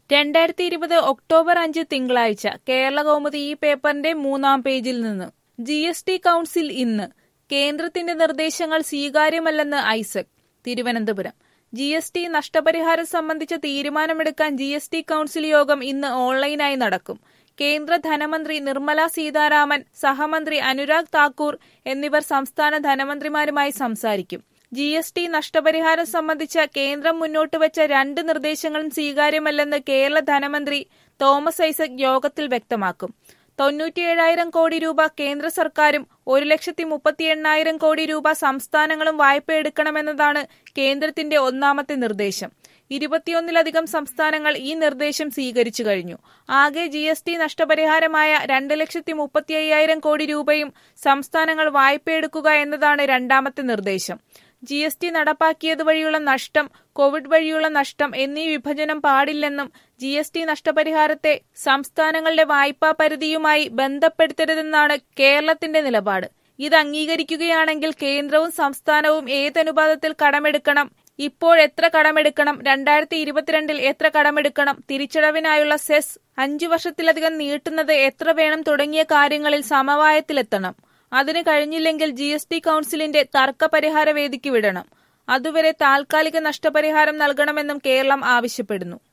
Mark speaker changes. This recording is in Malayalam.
Speaker 1: രണ്ടായിരത്തി ഇരുപത് ഒക്ടോബർ അഞ്ച് തിങ്കളാഴ്ച കേരള കൗമുദി ഈ പേപ്പറിന്റെ മൂന്നാം പേജിൽ നിന്ന് ജി എസ് ടി കൌൺസിൽ ഇന്ന് കേന്ദ്രത്തിന്റെ നിർദ്ദേശങ്ങൾ സ്വീകാര്യമല്ലെന്ന് Isaac Thiruvananthapuram G S T നഷ്ടപരിഹാരം സംബന്ധിച്ച തീരുമാനമെടുക്കാൻ ജി എസ് ടി കൌൺസിൽ യോഗം ഇന്ന് ഓൺലൈനായി നടക്കും കേന്ദ്ര ധനമന്ത്രി നിർമ്മല സീതാരാമൻ സഹമന്ത്രി അനുരാഗ് താക്കൂർ എന്നിവർ സംസ്ഥാന ധനമന്ത്രിമാരുമായി സംസാരിക്കും ജി എസ് ടി നഷ്ടപരിഹാരം സംബന്ധിച്ച കേന്ദ്രം മുന്നോട്ട് വെച്ച രണ്ട് നിർദ്ദേശങ്ങളും സ്വീകാര്യമല്ലെന്ന് കേരള ധനമന്ത്രി തോമസ് ഐസക് യോഗത്തിൽ വ്യക്തമാക്കും തൊണ്ണൂറ്റിയേഴായിരം കോടി രൂപ കേന്ദ്ര സർക്കാരും ഒരു ലക്ഷത്തി മുപ്പത്തി എണ്ണായിരം കോടി രൂപ സംസ്ഥാനങ്ങളും വായ്പയെടുക്കണമെന്നതാണ് കേന്ദ്രത്തിന്റെ ഒന്നാമത്തെ നിർദ്ദേശം ഇരുപത്തിയൊന്നിലധികം സംസ്ഥാനങ്ങൾ ഈ നിർദ്ദേശം സ്വീകരിച്ചു കഴിഞ്ഞു ആകെ ജി എസ് ടി നഷ്ടപരിഹാരമായ രണ്ട് ലക്ഷത്തി മുപ്പത്തി അയ്യായിരം കോടി രൂപയും സംസ്ഥാനങ്ങൾ വായ്പയെടുക്കുക എന്നതാണ് രണ്ടാമത്തെ നിർദ്ദേശം ജി എസ് ടി നടപ്പാക്കിയത് വഴിയുള്ള നഷ്ടം കോവിഡ് വഴിയുള്ള നഷ്ടം എന്നീ വിഭജനം പാടില്ലെന്നും ജി എസ് ടി നഷ്ടപരിഹാരത്തെ സംസ്ഥാനങ്ങളുടെ വായ്പാ പരിധിയുമായി ബന്ധപ്പെടുത്തരുതെന്നാണ് കേരളത്തിന്റെ നിലപാട് ഇത് അംഗീകരിക്കുകയാണെങ്കിൽ കേന്ദ്രവും സംസ്ഥാനവും ഏതനുപാതത്തിൽ കടമെടുക്കണം ഇപ്പോൾ എത്ര കടമെടുക്കണം രണ്ടായിരത്തി ഇരുപത്തിരണ്ടിൽ എത്ര കടമെടുക്കണം തിരിച്ചടവിനായുള്ള സെസ് അഞ്ചു വർഷത്തിലധികം നീട്ടുന്നത് എത്ര വേണം തുടങ്ങിയ കാര്യങ്ങളിൽ സമവായത്തിലെത്തണം അതിന് കഴിഞ്ഞില്ലെങ്കിൽ ജി എസ് ടി കൌൺസിലിന്റെ തർക്ക പരിഹാര വേദിക്ക് വിടണം അതുവരെ താൽക്കാലിക നഷ്ടപരിഹാരം നൽകണമെന്നും കേരളം ആവശ്യപ്പെടുന്നു